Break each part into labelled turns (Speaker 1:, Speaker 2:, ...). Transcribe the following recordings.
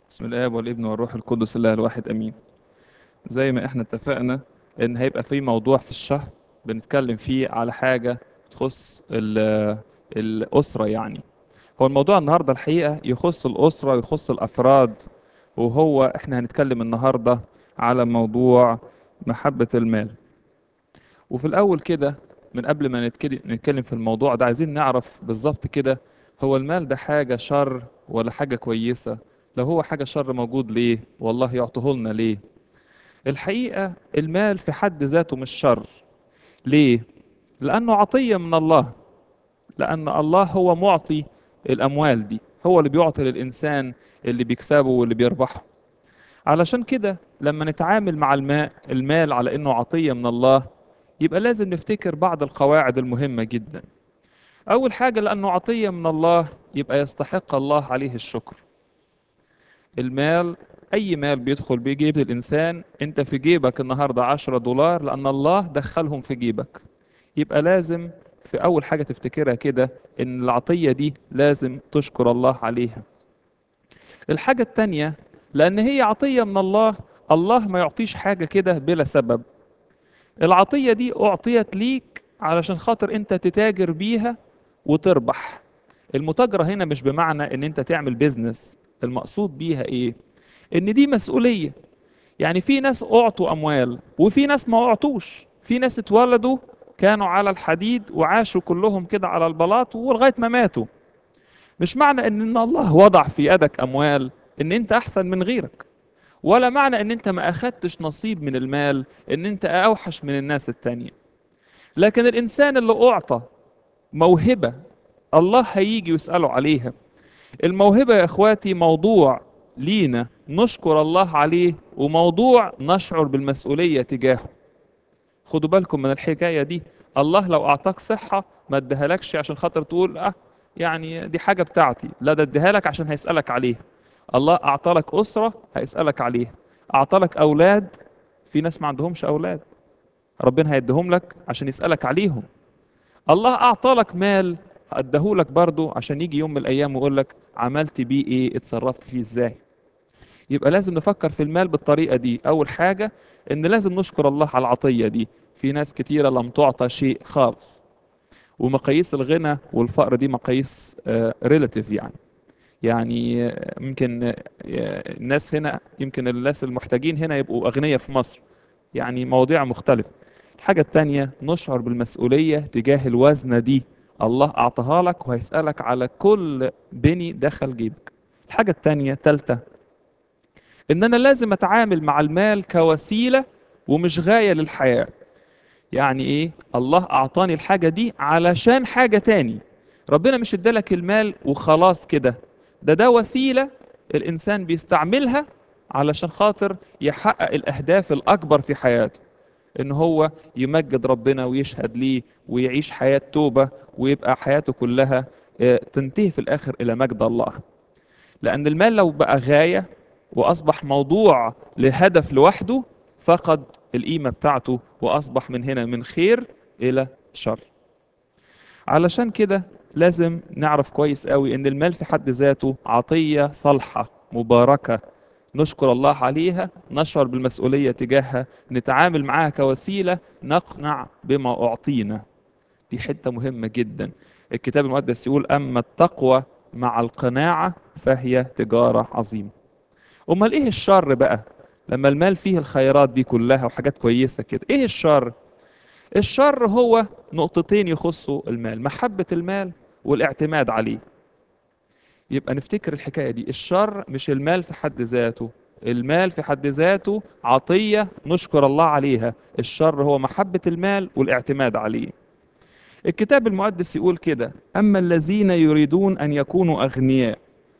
Speaker 1: بسم الآب والابن والروح القدس الله الواحد أمين زي ما احنا اتفقنا إن هيبقى في موضوع في الشهر بنتكلم فيه على حاجة تخص ال- الأسرة يعني هو الموضوع النهاردة الحقيقة يخص الأسرة ويخص الأفراد وهو احنا هنتكلم النهاردة على موضوع محبة المال وفي الأول كده من قبل ما نتكل- نتكلم في الموضوع ده عايزين نعرف بالظبط كده هو المال ده حاجة شر ولا حاجة كويسة لو هو حاجة شر موجود ليه والله يعطيه لنا ليه الحقيقة المال في حد ذاته مش شر ليه لأنه عطية من الله لأن الله هو معطي الأموال دي هو اللي بيعطي للإنسان اللي بيكسبه واللي بيربحه علشان كده لما نتعامل مع الماء المال على إنه عطية من الله يبقى لازم نفتكر بعض القواعد المهمة جدا أول حاجة لأنه عطية من الله يبقى يستحق الله عليه الشكر المال أي مال بيدخل بجيب الإنسان أنت في جيبك النهاردة عشرة دولار لأن الله دخلهم في جيبك يبقى لازم في أول حاجة تفتكرها كده إن العطية دي لازم تشكر الله عليها الحاجة التانية لأن هي عطية من الله الله ما يعطيش حاجة كده بلا سبب العطية دي أعطيت ليك علشان خاطر أنت تتاجر بيها وتربح المتاجرة هنا مش بمعنى ان انت تعمل بيزنس المقصود بيها ايه ان دي مسؤولية يعني في ناس اعطوا اموال وفي ناس ما اعطوش في ناس اتولدوا كانوا على الحديد وعاشوا كلهم كده على البلاط ولغاية ما ماتوا مش معنى ان ان الله وضع في يدك اموال ان انت احسن من غيرك ولا معنى ان انت ما اخدتش نصيب من المال ان انت اوحش من الناس التانية لكن الانسان اللي اعطى موهبة الله هيجي ويسأله عليها الموهبة يا اخواتي موضوع لينا نشكر الله عليه وموضوع نشعر بالمسؤولية تجاهه خدوا بالكم من الحكاية دي الله لو أعطاك صحة ما ادهالكش عشان خاطر تقول اه يعني دي حاجة بتاعتي لا ده اديها لك عشان هيسألك عليها الله أعطى لك أسرة هيسألك عليها أعطى لك أولاد في ناس ما عندهمش أولاد ربنا هيديهم لك عشان يسألك عليهم الله أعطى لك مال هأديهولك برضه عشان يجي يوم من الأيام ويقول لك عملت بيه إيه اتصرفت فيه إزاي يبقى لازم نفكر في المال بالطريقة دي أول حاجة إن لازم نشكر الله على العطية دي في ناس كتيرة لم تعطى شيء خالص ومقاييس الغنى والفقر دي مقاييس ريلاتيف يعني يعني آه، يمكن آه، الناس هنا يمكن الناس المحتاجين هنا يبقوا أغنياء في مصر يعني مواضيع مختلفة الحاجة التانية نشعر بالمسؤولية تجاه الوزنة دي الله أعطاها لك وهيسألك على كل بني دخل جيبك الحاجة التانية تالتة إن أنا لازم أتعامل مع المال كوسيلة ومش غاية للحياة يعني إيه الله أعطاني الحاجة دي علشان حاجة تاني ربنا مش ادالك المال وخلاص كده ده ده وسيلة الإنسان بيستعملها علشان خاطر يحقق الأهداف الأكبر في حياته ان هو يمجد ربنا ويشهد ليه ويعيش حياة توبة ويبقى حياته كلها آه، تنتهي في الاخر الى مجد الله لان المال لو بقى غاية واصبح موضوع لهدف لوحده فقد القيمة بتاعته واصبح من هنا من خير الى شر علشان كده لازم نعرف كويس قوي ان المال في حد ذاته عطية صالحة مباركة نشكر الله عليها نشعر بالمسؤولية تجاهها نتعامل معاها كوسيلة نقنع بما أعطينا دي حتة مهمة جدا الكتاب المقدس يقول أما التقوى مع القناعة فهي تجارة عظيمة أمال إيه الشر بقى لما المال فيه الخيرات دي كلها وحاجات كويسة كده إيه الشر الشر هو نقطتين يخصوا المال محبة المال والاعتماد عليه يبقى نفتكر الحكاية دي الشر مش المال في حد ذاته المال في حد ذاته عطية نشكر الله عليها الشر هو محبة المال والاعتماد عليه الكتاب المقدس يقول كده أما الذين يريدون أن يكونوا أغنياء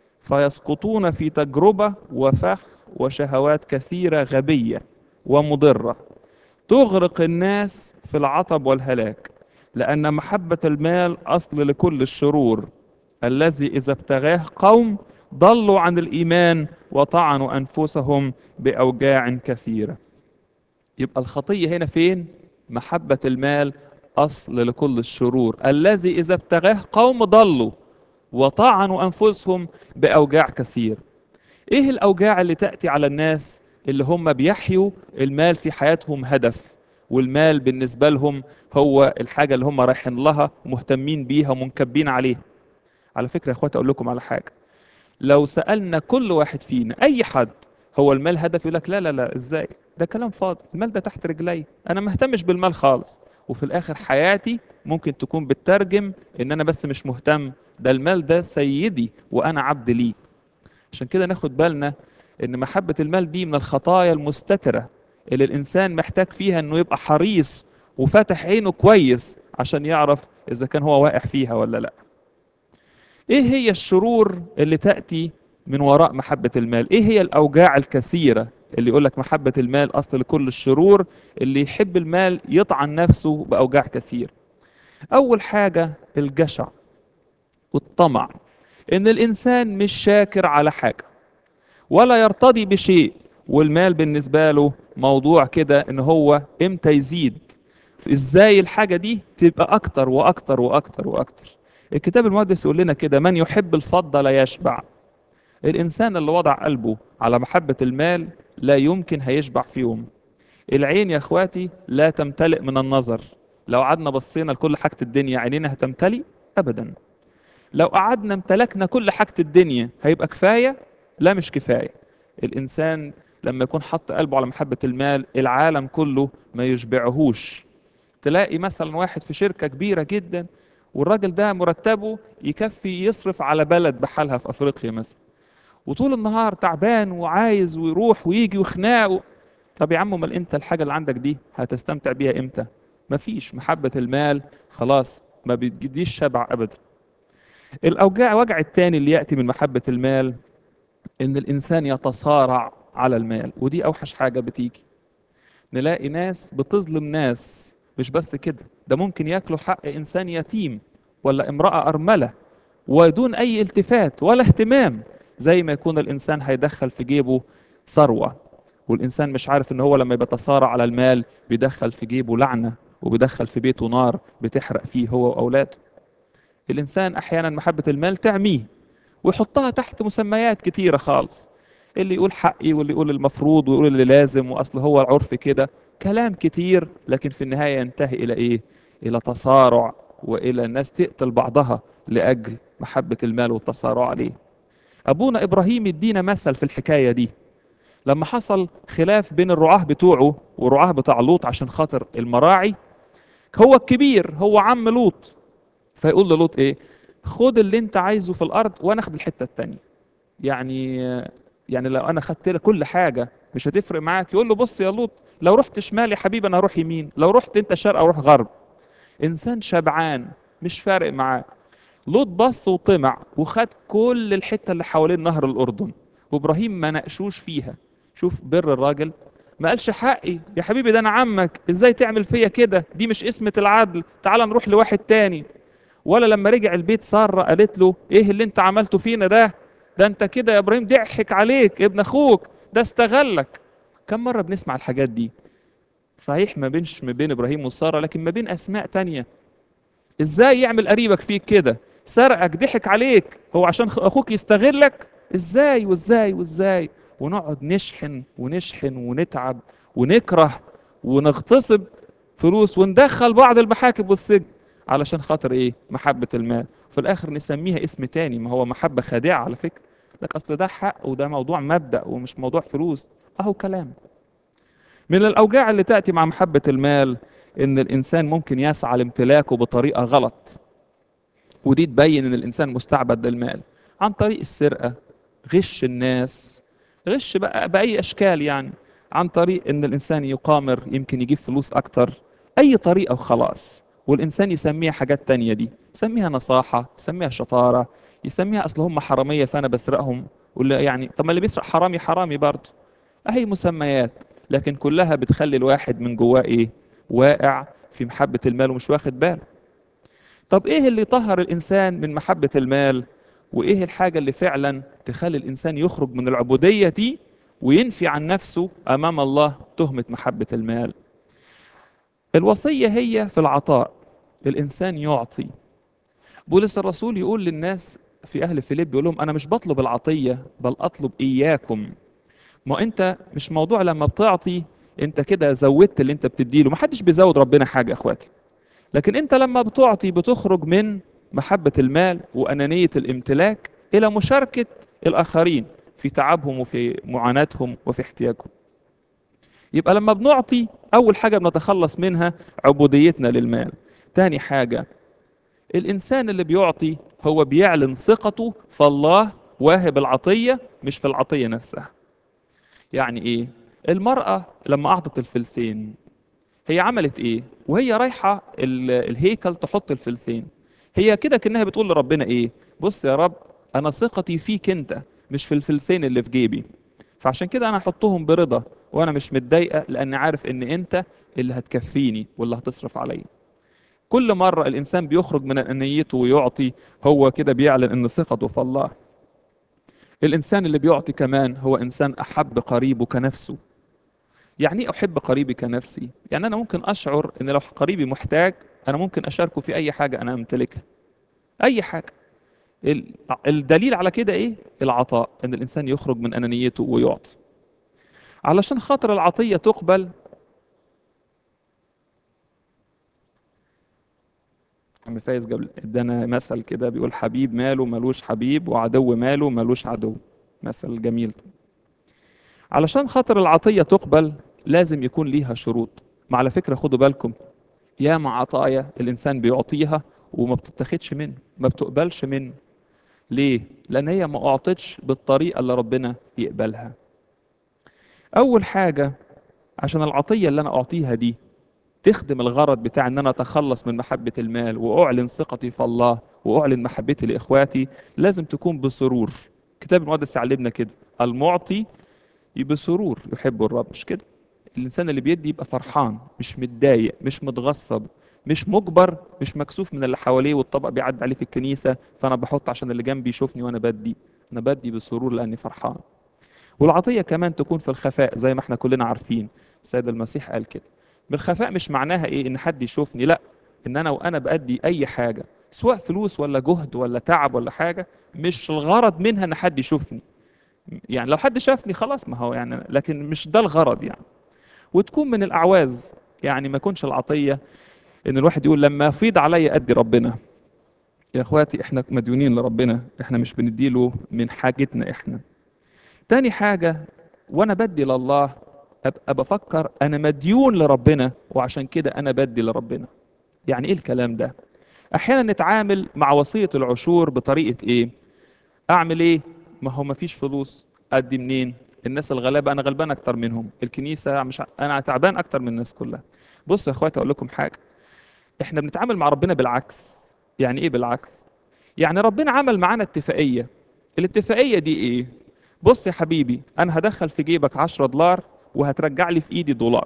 Speaker 1: فيسقطون في تجربة وفخ وشهوات كثيرة غبية ومضرة تغرق الناس في العطب والهلاك لأن محبة المال أصل لكل الشرور الذي إذا ابتغاه قوم ضلوا عن الإيمان وطعنوا أنفسهم بأوجاع كثيرة يبقى الخطية هنا فين؟ محبة المال أصل لكل الشرور الذي إذا ابتغاه قوم ضلوا وطعنوا أنفسهم بأوجاع كثير ايه الاوجاع اللي تاتي على الناس اللي هم بيحيوا المال في حياتهم هدف والمال بالنسبه لهم هو الحاجه اللي هم رايحين لها ومهتمين بيها ومنكبين عليها على فكره يا اخواتي اقول لكم على حاجه لو سالنا كل واحد فينا اي حد هو المال هدف يقول لك لا لا لا ازاي ده كلام فاضي المال ده تحت رجلي انا ما اهتمش بالمال خالص وفي الاخر حياتي ممكن تكون بتترجم ان انا بس مش مهتم ده المال ده سيدي وانا عبد ليه عشان كده ناخد بالنا ان محبة المال دي من الخطايا المستترة اللي الانسان محتاج فيها انه يبقى حريص وفاتح عينه كويس عشان يعرف اذا كان هو واقع فيها ولا لا ايه هي الشرور اللي تأتي من وراء محبة المال ايه هي الاوجاع الكثيرة اللي يقول لك محبة المال اصل لكل الشرور اللي يحب المال يطعن نفسه باوجاع كثير اول حاجة الجشع والطمع ان الانسان مش شاكر على حاجة ولا يرتضي بشيء والمال بالنسبة له موضوع كده ان هو امتى يزيد ازاي الحاجة دي تبقى اكتر واكتر واكتر واكتر الكتاب المقدس يقول لنا كده من يحب الفضة لا يشبع الانسان اللي وضع قلبه على محبة المال لا يمكن هيشبع في يوم العين يا اخواتي لا تمتلئ من النظر لو قعدنا بصينا لكل حاجة الدنيا عينينا هتمتلئ ابدا لو قعدنا امتلكنا كل حاجة الدنيا هيبقى كفاية لا مش كفاية الإنسان لما يكون حط قلبه على محبة المال العالم كله ما يشبعهوش تلاقي مثلا واحد في شركة كبيرة جدا والراجل ده مرتبه يكفي يصرف على بلد بحالها في أفريقيا مثلا وطول النهار تعبان وعايز ويروح ويجي وخناق طب يا عم امال انت الحاجة اللي عندك دي هتستمتع بيها امتى مفيش محبة المال خلاص ما بتجديش شبع أبدا الأوجاع وجع التاني اللي يأتي من محبة المال إن الإنسان يتصارع على المال ودي أوحش حاجة بتيجي نلاقي ناس بتظلم ناس مش بس كده ده ممكن ياكلوا حق إنسان يتيم ولا امرأة أرملة ودون أي التفات ولا اهتمام زي ما يكون الإنسان هيدخل في جيبه ثروة والإنسان مش عارف إن هو لما بيتصارع على المال بيدخل في جيبه لعنة وبيدخل في بيته نار بتحرق فيه هو وأولاده الإنسان أحيانا محبة المال تعميه ويحطها تحت مسميات كتيرة خالص اللي يقول حقي واللي يقول المفروض ويقول اللي لازم وأصل هو العرف كده كلام كتير لكن في النهاية ينتهي إلى إيه؟ إلى تصارع وإلى الناس تقتل بعضها لأجل محبة المال والتصارع عليه أبونا إبراهيم يدينا مثل في الحكاية دي لما حصل خلاف بين الرعاة بتوعه والرعاة بتاع لوط عشان خاطر المراعي هو الكبير هو عم لوط فيقول للوط ايه خد اللي انت عايزه في الارض وانا اخد الحته التانية يعني يعني لو انا خدت لك كل حاجه مش هتفرق معاك يقول له بص يا لوط لو رحت شمال يا حبيبي انا هروح يمين لو رحت انت شرق اروح غرب انسان شبعان مش فارق معاه لوط بص وطمع وخد كل الحته اللي حوالين نهر الاردن وابراهيم ما ناقشوش فيها شوف بر الراجل ما قالش حقي يا حبيبي ده انا عمك ازاي تعمل فيا كده دي مش اسمة العدل تعال نروح لواحد تاني ولا لما رجع البيت سارة قالت له ايه اللي انت عملته فينا ده ده انت كده يا ابراهيم ضحك عليك ابن اخوك ده استغلك كم مرة بنسمع الحاجات دي صحيح ما بينش ما بين ابراهيم وسارة لكن ما بين اسماء تانية ازاي يعمل قريبك فيك كده سرقك ضحك عليك هو عشان اخوك يستغلك ازاي وازاي وازاي ونقعد نشحن ونشحن ونتعب ونكره ونغتصب فلوس وندخل بعض المحاكم والسجن علشان خاطر ايه محبة المال في الاخر نسميها اسم تاني ما هو محبة خادعة على فكرة لك اصل ده حق وده موضوع مبدأ ومش موضوع فلوس اهو كلام من الاوجاع اللي تأتي مع محبة المال ان الانسان ممكن يسعى لامتلاكه بطريقة غلط ودي تبين ان الانسان مستعبد للمال عن طريق السرقة غش الناس غش بقى بأي أشكال يعني عن طريق إن الإنسان يقامر يمكن يجيب فلوس أكتر أي طريقة وخلاص والإنسان يسميها حاجات تانية دي يسميها نصاحة يسميها شطارة يسميها أصل هم حرامية فأنا بسرقهم ولا يعني طب ما اللي بيسرق حرامي حرامي برضه أهي مسميات لكن كلها بتخلي الواحد من جواه إيه واقع في محبة المال ومش واخد باله طب إيه اللي طهر الإنسان من محبة المال وايه الحاجة اللي فعلا تخلي الانسان يخرج من العبودية دي وينفي عن نفسه امام الله تهمة محبة المال الوصية هي في العطاء الانسان يعطي بولس الرسول يقول للناس في اهل فيليب بيقول لهم انا مش بطلب العطيه بل اطلب اياكم ما انت مش موضوع لما بتعطي انت كده زودت اللي انت بتديله ما حدش بيزود ربنا حاجه يا اخواتي لكن انت لما بتعطي بتخرج من محبه المال وانانيه الامتلاك الى مشاركه الاخرين في تعبهم وفي معاناتهم وفي احتياجهم يبقى لما بنعطي اول حاجه بنتخلص منها عبوديتنا للمال تاني حاجه الانسان اللي بيعطي هو بيعلن ثقته فالله واهب العطيه مش في العطيه نفسها يعني ايه المراه لما اعطت الفلسين هي عملت ايه وهي رايحه ال- الهيكل تحط الفلسين هي كده كانها بتقول لربنا ايه بص يا رب انا ثقتي فيك انت مش في الفلسين اللي في جيبي فعشان كده انا هحطهم برضا وانا مش متضايقه لاني عارف ان انت اللي هتكفيني واللي هتصرف عليا كل مره الانسان بيخرج من انانيته ويعطي هو كده بيعلن ان ثقته في الله الانسان اللي بيعطي كمان هو انسان احب قريبه كنفسه يعني ايه احب قريبي كنفسي يعني انا ممكن اشعر ان لو قريبي محتاج انا ممكن اشاركه في اي حاجه انا امتلكها اي حاجه ال- الدليل على كده ايه العطاء ان الانسان يخرج من انانيته ويعطي علشان خاطر العطيه تقبل عم فايز قبل ادانا مثل كده بيقول حبيب ماله ملوش حبيب وعدو ماله ملوش عدو مثل جميل علشان خاطر العطية تقبل لازم يكون ليها شروط ما على فكرة خدوا بالكم ياما عطايا الإنسان بيعطيها وما بتتاخدش منه ما بتقبلش منه ليه؟ لأن هي ما أعطتش بالطريقة اللي ربنا يقبلها أول حاجة عشان العطية اللي أنا أعطيها دي تخدم الغرض بتاع ان انا اتخلص من محبة المال واعلن ثقتي في الله واعلن محبتي لاخواتي لازم تكون بسرور الكتاب المقدس يعلمنا كده المعطي بسرور يحب الرب مش كده الانسان اللي بيدي يبقى فرحان مش متضايق مش متغصب مش مجبر مش مكسوف من اللي حواليه والطبق بيعدي عليه في الكنيسة فانا بحط عشان اللي جنبي يشوفني وانا بدي انا بدي بسرور لاني فرحان والعطية كمان تكون في الخفاء زي ما احنا كلنا عارفين السيد المسيح قال كده بالخفاء مش معناها ايه ان حد يشوفني لا ان انا وانا بادي اي حاجه سواء فلوس ولا جهد ولا تعب ولا حاجه مش الغرض منها ان حد يشوفني يعني لو حد شافني خلاص ما هو يعني لكن مش ده الغرض يعني وتكون من الاعواز يعني ما يكونش العطيه ان الواحد يقول لما يفيض عليا ادي ربنا يا اخواتي احنا مديونين لربنا احنا مش بنديله من حاجتنا احنا تاني حاجه وانا بدي لله ابقى بفكر انا مديون لربنا وعشان كده انا بدي لربنا يعني ايه الكلام ده احيانا نتعامل مع وصيه العشور بطريقه ايه اعمل ايه ما هو مفيش فلوس ادي منين الناس الغلابه انا غلبان اكتر منهم الكنيسه مش ع- انا تعبان اكتر من الناس كلها بصوا يا اخواتي اقول لكم حاجه احنا بنتعامل مع ربنا بالعكس يعني ايه بالعكس يعني ربنا عمل معانا اتفاقيه الاتفاقيه دي ايه بص يا حبيبي انا هدخل في جيبك 10 دولار وهترجع لي في ايدي دولار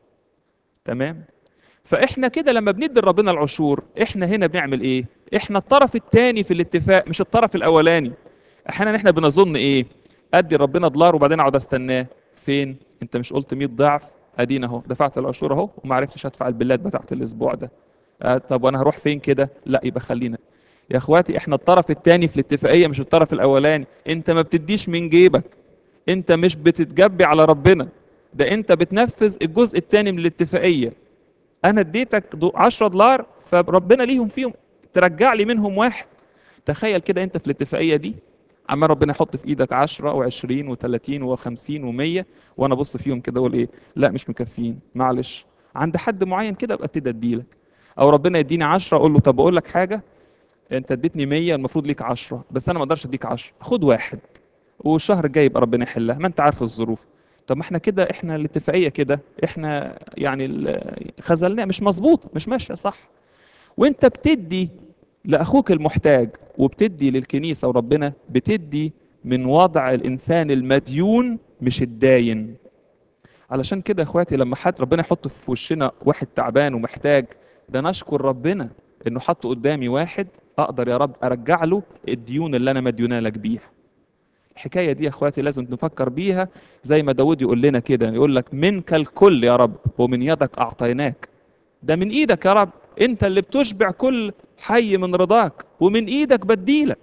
Speaker 1: تمام فاحنا كده لما بندي لربنا العشور احنا هنا بنعمل ايه احنا الطرف الثاني في الاتفاق مش الطرف الاولاني احيانا احنا بنظن ايه ادي ربنا دولار وبعدين اقعد استناه فين انت مش قلت 100 ضعف ادينا اهو دفعت العشور اهو وما عرفتش ادفع البلاد بتاعت الاسبوع ده آه طب وانا هروح فين كده لا يبقى خلينا يا اخواتي احنا الطرف الثاني في الاتفاقيه مش الطرف الاولاني انت ما بتديش من جيبك انت مش بتتجبي على ربنا ده انت بتنفذ الجزء الثاني من الاتفاقيه انا اديتك دو- 10 دولار فربنا ليهم فيهم ترجع لي منهم واحد تخيل كده انت في الاتفاقيه دي عمال ربنا يحط في ايدك 10 و20 و30 و50 و100 وانا ابص فيهم كده اقول ايه لا مش مكفيين معلش عند حد معين كده ابقى ابتدي اديلك او ربنا يديني 10 اقول له طب اقول لك حاجه انت اديتني 100 المفروض ليك 10 بس انا ما اقدرش اديك 10 خد واحد والشهر الجاي يبقى ربنا يحلها ما انت عارف الظروف طب ما احنا كده احنا الاتفاقيه كده احنا يعني ال- خذلناه مش مظبوط مش ماشيه صح وانت بتدي لاخوك المحتاج وبتدي للكنيسه وربنا بتدي من وضع الانسان المديون مش الداين علشان كده يا اخواتي لما حد ربنا يحط في وشنا واحد تعبان ومحتاج ده نشكر ربنا انه حط قدامي واحد اقدر يا رب ارجع له الديون اللي انا مديونه لك بيها الحكايه دي يا اخواتي لازم نفكر بيها زي ما داود يقول لنا كده يقول لك منك الكل يا رب ومن يدك اعطيناك ده من ايدك يا رب انت اللي بتشبع كل حي من رضاك ومن ايدك بديلك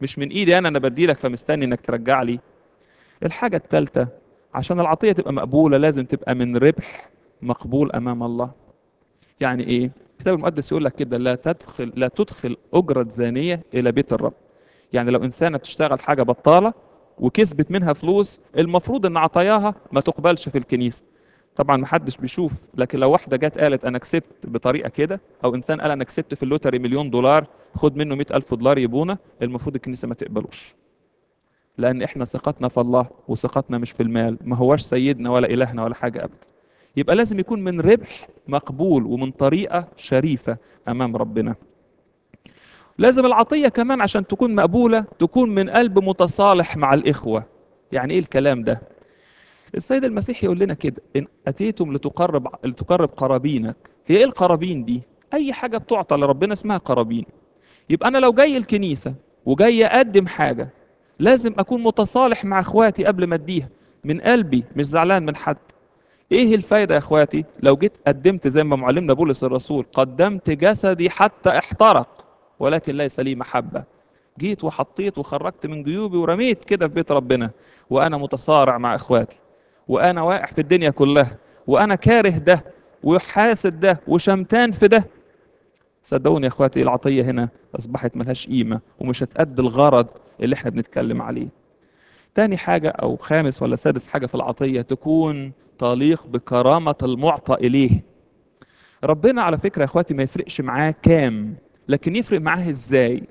Speaker 1: مش من ايدي انا انا بديلك فمستني انك ترجع لي الحاجة الثالثة عشان العطية تبقى مقبولة لازم تبقى من ربح مقبول امام الله يعني ايه الكتاب المقدس يقول لك كده لا تدخل لا تدخل اجرة زانية الى بيت الرب يعني لو انسانة بتشتغل حاجة بطالة وكسبت منها فلوس المفروض ان عطاياها ما تقبلش في الكنيسة طبعا ما حدش بيشوف لكن لو واحدة جت قالت انا كسبت بطريقة كده او انسان قال انا كسبت في اللوتري مليون دولار خد منه مئة الف دولار يبونا المفروض الكنيسة ما تقبلوش لان احنا ثقتنا في الله وثقتنا مش في المال ما هواش سيدنا ولا الهنا ولا حاجة ابدا يبقى لازم يكون من ربح مقبول ومن طريقة شريفة امام ربنا لازم العطية كمان عشان تكون مقبولة تكون من قلب متصالح مع الإخوة يعني إيه الكلام ده السيد المسيح يقول لنا كده إن أتيتم لتقرب لتقرب قرابينك هي إيه القرابين دي أي حاجة بتعطى لربنا اسمها قرابين يبقى أنا لو جاي الكنيسة وجاي أقدم حاجة لازم أكون متصالح مع إخواتي قبل ما أديها من قلبي مش زعلان من حد ايه الفايدة يا اخواتي لو جيت قدمت زي ما معلمنا بولس الرسول قدمت جسدي حتى احترق ولكن ليس لي محبة جيت وحطيت وخرجت من جيوبي ورميت كده في بيت ربنا وأنا متصارع مع إخواتي وأنا واقع في الدنيا كلها وأنا كاره ده وحاسد ده وشمتان في ده صدقوني يا إخواتي العطية هنا أصبحت ملهاش قيمة ومش هتأدي الغرض اللي احنا بنتكلم عليه تاني حاجة أو خامس ولا سادس حاجة في العطية تكون تليق بكرامة المعطى إليه ربنا على فكرة يا إخواتي ما يفرقش معاه كام لكن يفرق معاه ازاي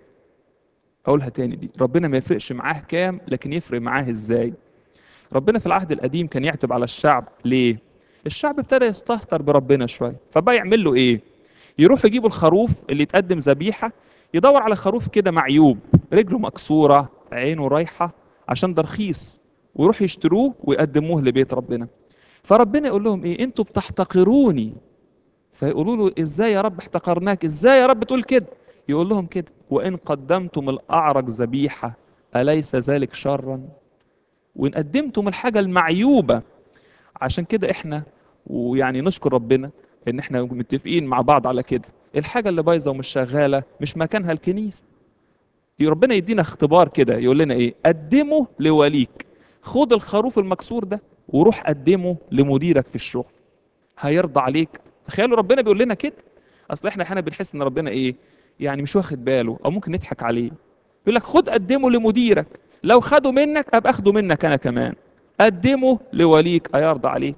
Speaker 1: اقولها تاني دي ربنا ما يفرقش معاه كام لكن يفرق معاه ازاي ربنا في العهد القديم كان يعتب على الشعب ليه الشعب ابتدى يستهتر بربنا شويه فبقى يعمل له ايه يروح يجيبوا الخروف اللي يتقدم ذبيحه يدور على خروف كده معيوب رجله مكسوره عينه رايحه عشان ده رخيص ويروح يشتروه ويقدموه لبيت ربنا فربنا يقول لهم ايه انتوا بتحتقروني فيقولوا له ازاي يا رب احتقرناك ازاي يا رب تقول كده يقول لهم كده وان قدمتم الاعرج ذبيحه اليس ذلك شرا وان قدمتم الحاجه المعيوبه عشان كده احنا ويعني نشكر ربنا ان احنا متفقين مع بعض على كده الحاجه اللي بايظه ومش شغاله مش مكانها الكنيسه ربنا يدينا اختبار كده يقول لنا ايه قدمه لوليك خد الخروف المكسور ده وروح قدمه لمديرك في الشغل هيرضى عليك تخيلوا ربنا بيقول لنا كده اصل احنا احيانا بنحس ان ربنا ايه يعني مش واخد باله او ممكن نضحك عليه يقول لك خد قدمه لمديرك لو خده منك ابقى اخده منك انا كمان قدمه لوليك هيرضى عليك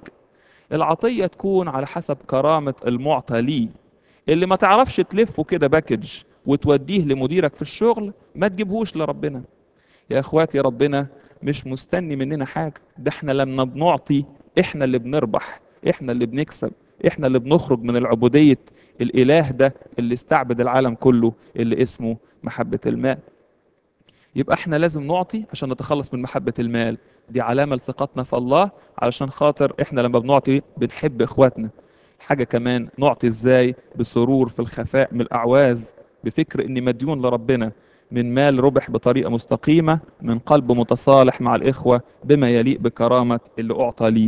Speaker 1: العطيه تكون على حسب كرامه المعطى ليه اللي ما تعرفش تلفه كده باكج وتوديه لمديرك في الشغل ما تجيبهوش لربنا يا اخواتي ربنا مش مستني مننا حاجه ده احنا لما بنعطي احنا اللي بنربح احنا اللي بنكسب احنا اللي بنخرج من العبودية الاله ده اللي استعبد العالم كله اللي اسمه محبة المال يبقى احنا لازم نعطي عشان نتخلص من محبة المال دي علامة لثقتنا في الله علشان خاطر احنا لما بنعطي بنحب اخواتنا حاجة كمان نعطي ازاي بسرور في الخفاء من الاعواز بفكر اني مديون لربنا من مال ربح بطريقة مستقيمة من قلب متصالح مع الإخوة بما يليق بكرامة اللي أعطى ليه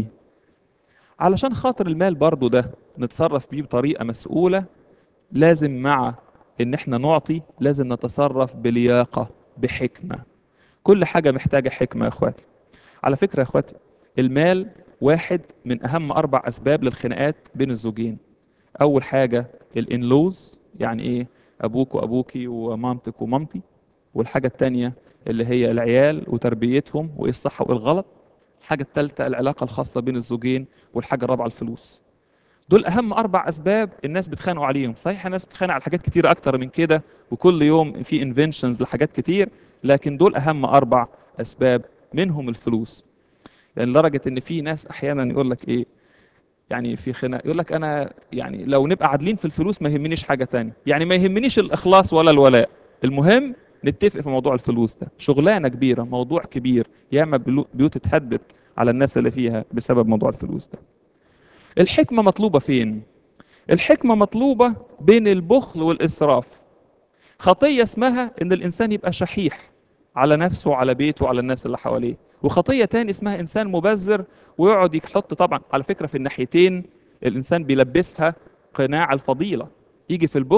Speaker 1: علشان خاطر المال برضو ده نتصرف بيه بطريقة مسؤولة لازم مع ان احنا نعطي لازم نتصرف بلياقة بحكمة كل حاجة محتاجة حكمة يا اخواتي على فكرة يا اخواتي المال واحد من اهم اربع اسباب للخناقات بين الزوجين اول حاجة الانلوز يعني ايه ابوك وابوكي ومامتك ومامتي والحاجة التانية اللي هي العيال وتربيتهم وايه الصح وايه الغلط الحاجة الثالثة العلاقة الخاصة بين الزوجين والحاجة الرابعة الفلوس دول أهم أربع أسباب الناس بتخانقوا عليهم صحيح الناس بتخانق على حاجات كتير أكتر من كده وكل يوم في انفنشنز لحاجات كتير لكن دول أهم أربع أسباب منهم الفلوس يعني لدرجة إن في ناس أحيانا يقول لك إيه يعني في خناق يقول لك أنا يعني لو نبقى عادلين في الفلوس ما يهمنيش حاجة تانية يعني ما يهمنيش الإخلاص ولا الولاء المهم نتفق في موضوع الفلوس ده شغلانة كبيرة موضوع كبير ياما بيوت اتهدت على الناس اللي فيها بسبب موضوع الفلوس ده الحكمة مطلوبة فين الحكمة مطلوبة بين البخل والإسراف خطية اسمها ان الانسان يبقى شحيح على نفسه وعلى بيته وعلى الناس اللي حواليه وخطية تاني اسمها انسان مبذر ويقعد يحط طبعا على فكرة في الناحيتين الانسان بيلبسها قناع الفضيلة يجي في البخل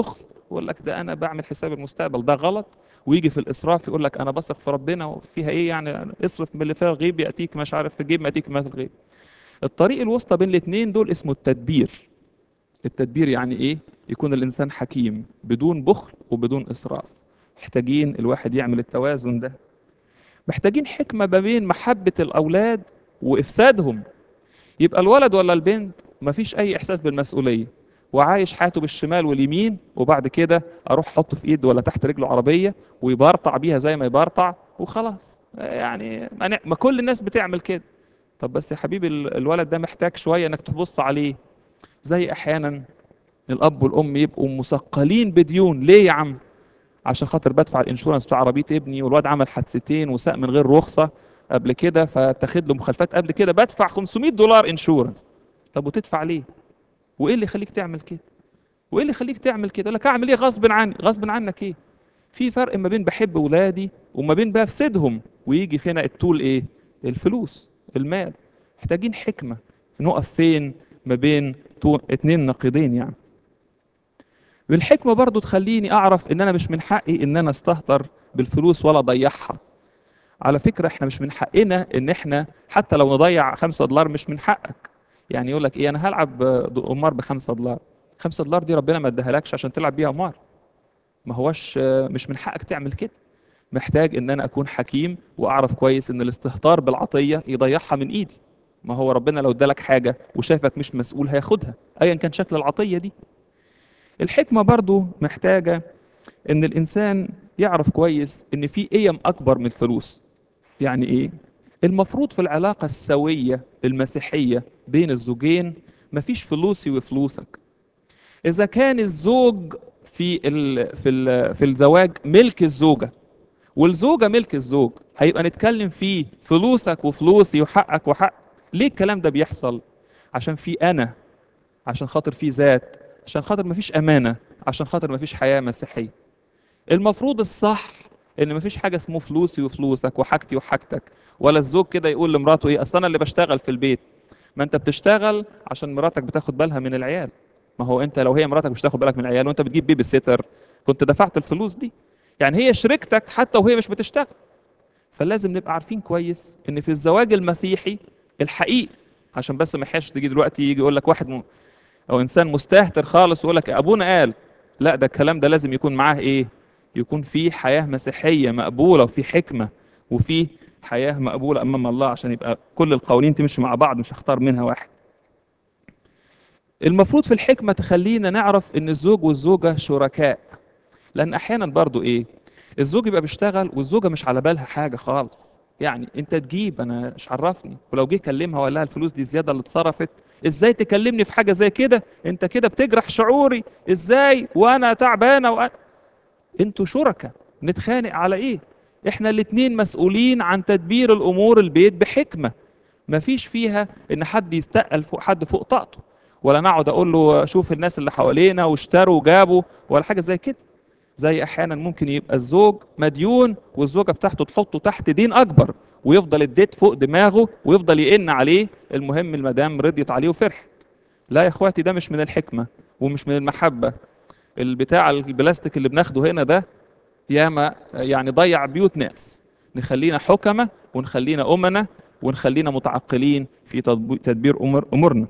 Speaker 1: يقول لك ده انا بعمل حساب المستقبل ده غلط ويجي في الاسراف يقول لك انا بثق في ربنا وفيها ايه يعني اصرف من اللي فيها الغيب ياتيك مش عارف في الجيب ما ياتيك ما في الغيب الطريق الوسطى بين الاثنين دول اسمه التدبير التدبير يعني ايه يكون الانسان حكيم بدون بخل وبدون اسراف محتاجين الواحد يعمل التوازن ده محتاجين حكمة ما بين محبة الأولاد وإفسادهم يبقى الولد ولا البنت مفيش أي إحساس بالمسؤولية وعايش حياته بالشمال واليمين وبعد كده أروح أحطه في إيد ولا تحت رجله عربية ويبرطع بيها زي ما يبرطع وخلاص يعني ما, ن- ما كل الناس بتعمل كده طب بس يا حبيبي ال- الولد ده محتاج شوية إنك تبص عليه زي أحيانا الأب والأم يبقوا مثقلين بديون ليه يا عم عشان خاطر بدفع الانشورنس بتاع عربيه ابني والواد عمل حادثتين وساق من غير رخصه قبل كده فتاخد له مخالفات قبل كده بدفع 500 دولار انشورنس طب وتدفع ليه وايه اللي يخليك تعمل كده وايه اللي يخليك تعمل كده يقول لك اعمل ايه غصب عني غصب عنك ايه في فرق ما بين بحب ولادي وما بين بفسدهم ويجي فينا الطول ايه الفلوس المال محتاجين حكمه نقف فين ما بين تو- اتنين نقيضين يعني والحكمة برضو تخليني أعرف إن أنا مش من حقي إن أنا أستهتر بالفلوس ولا أضيعها على فكرة إحنا مش من حقنا إن إحنا حتى لو نضيع خمسة دولار مش من حقك يعني يقول لك إيه أنا هلعب قمار بخمسة دولار خمسة دولار دي ربنا ما اداهالكش عشان تلعب بيها قمار ما هوش مش من حقك تعمل كده محتاج إن أنا أكون حكيم وأعرف كويس إن الاستهتار بالعطية يضيعها من إيدي ما هو ربنا لو ادالك حاجة وشايفك مش مسؤول هياخدها أيا كان شكل العطية دي الحكمة برضو محتاجة ان الانسان يعرف كويس ان في قيم اكبر من الفلوس يعني ايه المفروض في العلاقة السوية المسيحية بين الزوجين مفيش فلوسي وفلوسك اذا كان الزوج في ال في ال في الزواج ملك الزوجة والزوجة ملك الزوج هيبقى نتكلم فيه فلوسك وفلوسي وحقك وحق ليه الكلام ده بيحصل عشان في انا عشان خاطر في ذات عشان خاطر مفيش امانه عشان خاطر مفيش حياه مسيحيه المفروض الصح ان مفيش حاجه اسمه فلوسي وفلوسك وحاجتي وحاجتك ولا الزوج كده يقول لمراته ايه اصل انا اللي بشتغل في البيت ما انت بتشتغل عشان مراتك بتاخد بالها من العيال ما هو انت لو هي مراتك مش تاخد بالك من العيال وانت بتجيب بيبي سيتر كنت دفعت الفلوس دي يعني هي شريكتك حتى وهي مش بتشتغل فلازم نبقى عارفين كويس ان في الزواج المسيحي الحقيقي عشان بس ما يحياش تيجي دلوقتي يجي يقول لك واحد م... او انسان مستهتر خالص ويقول لك ابونا قال لا ده الكلام ده لازم يكون معاه ايه يكون في حياه مسيحيه مقبوله وفي حكمه وفي حياه مقبوله امام الله عشان يبقى كل القوانين تمشي مع بعض مش هختار منها واحد المفروض في الحكمه تخلينا نعرف ان الزوج والزوجه شركاء لان احيانا برضو ايه الزوج يبقى بيشتغل والزوجه مش على بالها حاجه خالص يعني انت تجيب انا مش عرفني ولو جه كلمها وقال لها الفلوس دي زياده اللي اتصرفت ازاي تكلمني في حاجه زي كده انت كده بتجرح شعوري ازاي وانا تعبانه وأنا... انتوا شركاء نتخانق على ايه احنا الاتنين مسؤولين عن تدبير الامور البيت بحكمه مفيش فيها ان حد يستقل فوق حد فوق طاقته ولا نقعد اقول له شوف الناس اللي حوالينا واشتروا وجابوا ولا حاجه زي كده زي احيانا ممكن يبقى الزوج مديون والزوجه بتاعته تحطه تحت دين اكبر ويفضل الديت فوق دماغه ويفضل يئن عليه المهم المدام رضيت عليه وفرحت لا يا اخواتي ده مش من الحكمه ومش من المحبه البتاع البلاستيك اللي بناخده هنا ده ياما يعني ضيع بيوت ناس نخلينا حكمة ونخلينا أمنة ونخلينا متعقلين في تدبير أمور أمورنا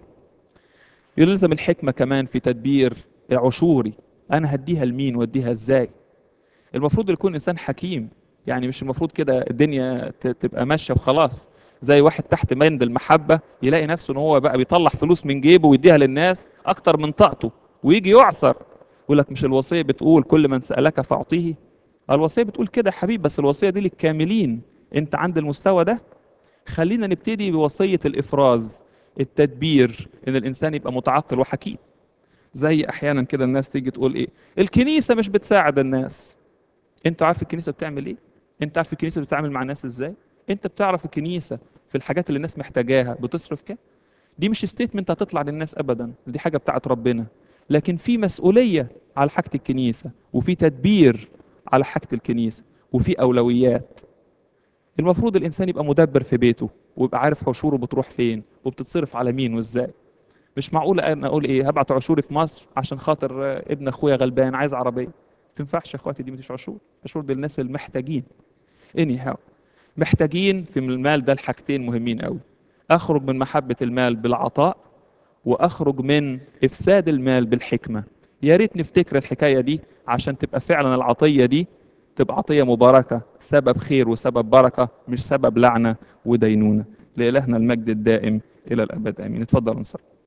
Speaker 1: يلزم الحكمة كمان في تدبير عشوري أنا هديها لمين واديها إزاي المفروض يكون إنسان حكيم يعني مش المفروض كده الدنيا تبقى ماشية وخلاص زي واحد تحت بند المحبة يلاقي نفسه إن هو بقى بيطلع فلوس من جيبه ويديها للناس أكتر من طاقته ويجي يعصر يقول لك مش الوصية بتقول كل من سألك فأعطيه الوصية بتقول كده يا حبيبي بس الوصية دي للكاملين انت عند المستوى ده خلينا نبتدي بوصية الإفراز التدبير ان الانسان يبقى متعقل وحكيم زي احيانا كده الناس تيجي تقول ايه الكنيسة مش بتساعد الناس انت عارف الكنيسة بتعمل ايه انت عارف الكنيسة بتتعامل مع الناس ازاي انت بتعرف الكنيسة في الحاجات اللي الناس محتاجاها بتصرف كام دي مش ستيتمنت هتطلع للناس ابدا دي حاجة بتاعت ربنا لكن في مسؤولية على حاجة الكنيسة وفي تدبير على حاجة الكنيسة وفي أولويات المفروض الإنسان يبقى مدبر في بيته ويبقى عارف حشوره بتروح فين وبتتصرف على مين وإزاي مش معقول انا اقول ايه هبعت عشوري في مصر عشان خاطر آه، ابن اخويا غلبان عايز عربيه ما تنفعش يا اخواتي دي مش عشور عشور دي الناس المحتاجين anyhow محتاجين في المال ده الحاجتين مهمين قوي اخرج من محبه المال بالعطاء واخرج من افساد المال بالحكمه يا ريت نفتكر الحكايه دي عشان تبقى فعلا العطيه دي تبقى عطيه مباركه سبب خير وسبب بركه مش سبب لعنه ودينونه لالهنا المجد الدائم الى الابد امين اتفضل نصلي